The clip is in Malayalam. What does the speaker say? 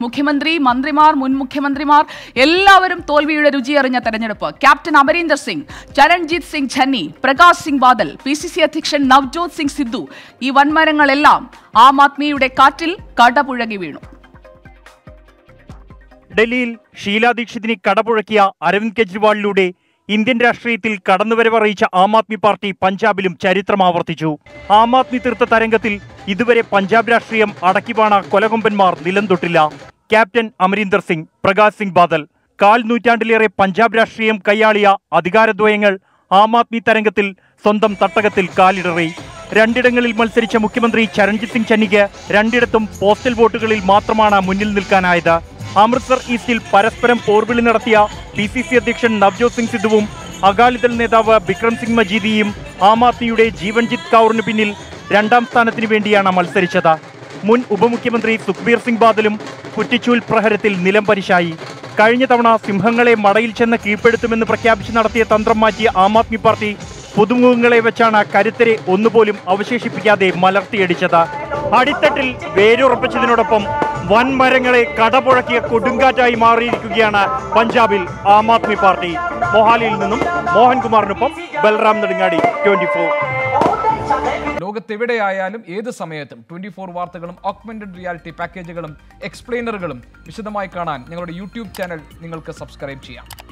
മുഖ്യമന്ത്രി മന്ത്രിമാർ മുൻ മുഖ്യമന്ത്രിമാർ എല്ലാവരും തോൽവിയുടെ രുചിയറിഞ്ഞ തെരഞ്ഞെടുപ്പ് captain Amarinder Singh Charanjit Singh Channi Prakash Singh Badal P C C അധ്യക്ഷൻ നവ്ജോത് സിംഗ് സിദ്ധു ഈ വൻമരങ്ങളെല്ലാം ആം ആദ്മിയുടെ കാറ്റിൽ കടപുഴകി വീണു ഡൽഹിയിൽ ഷീലാ ദീക്ഷിതിനെ കടപുഴക്കിയ അരവിന്ദ് കെജ്രിവാളിലൂടെ ഇന്ത്യൻ രാഷ്ട്രീയത്തിൽ കടന്നുവരവറിയിച്ച ആം ആദ്മി പാർട്ടി പഞ്ചാബിലും ചരിത്രം ആവർത്തിച്ചു ആം ആദ്മി തീർത്ത തരംഗത്തിൽ ഇതുവരെ പഞ്ചാബ് രാഷ്ട്രീയം അടക്കിവാണ കൊലകൊമ്പന്മാർ നിലം തൊട്ടില്ല ക്യാപ്റ്റൻ അമരീന്ദർ സിംഗ് പ്രകാശ് സിംഗ് ബാദൽ കാൽ നൂറ്റാണ്ടിലേറെ പഞ്ചാബ് രാഷ്ട്രീയം കൈയാളിയ അധികാരദ്വയങ്ങൾ ആം ആദ്മി തരംഗത്തിൽ സ്വന്തം തട്ടകത്തിൽ കാലിടറി രണ്ടിടങ്ങളിൽ മത്സരിച്ച മുഖ്യമന്ത്രി ചരൺജിത് സിംഗ് ചന്നിക്ക് രണ്ടിടത്തും പോസ്റ്റൽ വോട്ടുകളിൽ മാത്രമാണ് മുന്നിൽ നിൽക്കാനായത് അമൃത്സർ ഈസ്റ്റിൽ പരസ്പരം പോർവിളി നടത്തിയ പി സി സി അധ്യക്ഷൻ നവ്ജോത് സിംഗ് സിദ്ധുവും അകാലിദൾ നേതാവ് ബിക്രം സിംഗ് മജീദിയും ആം ആദ്മിയുടെ ജീവൻജിത് കൗറിന് പിന്നിൽ രണ്ടാം സ്ഥാനത്തിന് വേണ്ടിയാണ് മത്സരിച്ചത് മുൻ ഉപമുഖ്യമന്ത്രി സുഖ്ബീർ സിംഗ് ബാദലും കുറ്റിച്ചൂൽ പ്രഹരത്തിൽ നിലം പരിശായി കഴിഞ്ഞ തവണ സിംഹങ്ങളെ മടയിൽ ചെന്ന് കീഴ്പ്പെടുത്തുമെന്ന് പ്രഖ്യാപിച്ച് നടത്തിയ തന്ത്രം മാറ്റിയ ആം ആദ്മി പാർട്ടി പുതുമുഖങ്ങളെ വെച്ചാണ് കരുത്തരെ ഒന്നുപോലും അവശേഷിപ്പിക്കാതെ മലർത്തിയടിച്ചത് അടിത്തട്ടിൽ വേരുറപ്പിച്ചതിനോടൊപ്പം വൻമരങ്ങളെ കടപുഴക്കിയ കൊടുങ്കാറ്റായി മാറിയിരിക്കുകയാണ് പഞ്ചാബിൽ ആം ആദ്മി പാർട്ടി മൊഹാലിയിൽ നിന്നും മോഹൻകുമാറിനൊപ്പം ബൽറാം നെടുങ്ങാടി ട്വന്റി ലോകത്തെവിടെയായാലും ഏത് സമയത്തും ട്വന്റി ഫോർ വാർത്തകളും ഓഗ്മെന്റഡ് റിയാലിറ്റി പാക്കേജുകളും എക്സ്പ്ലെയിനറുകളും വിശദമായി കാണാൻ ഞങ്ങളുടെ യൂട്യൂബ് ചാനൽ നിങ്ങൾക്ക് സബ്സ്ക്രൈബ് ചെയ്യാം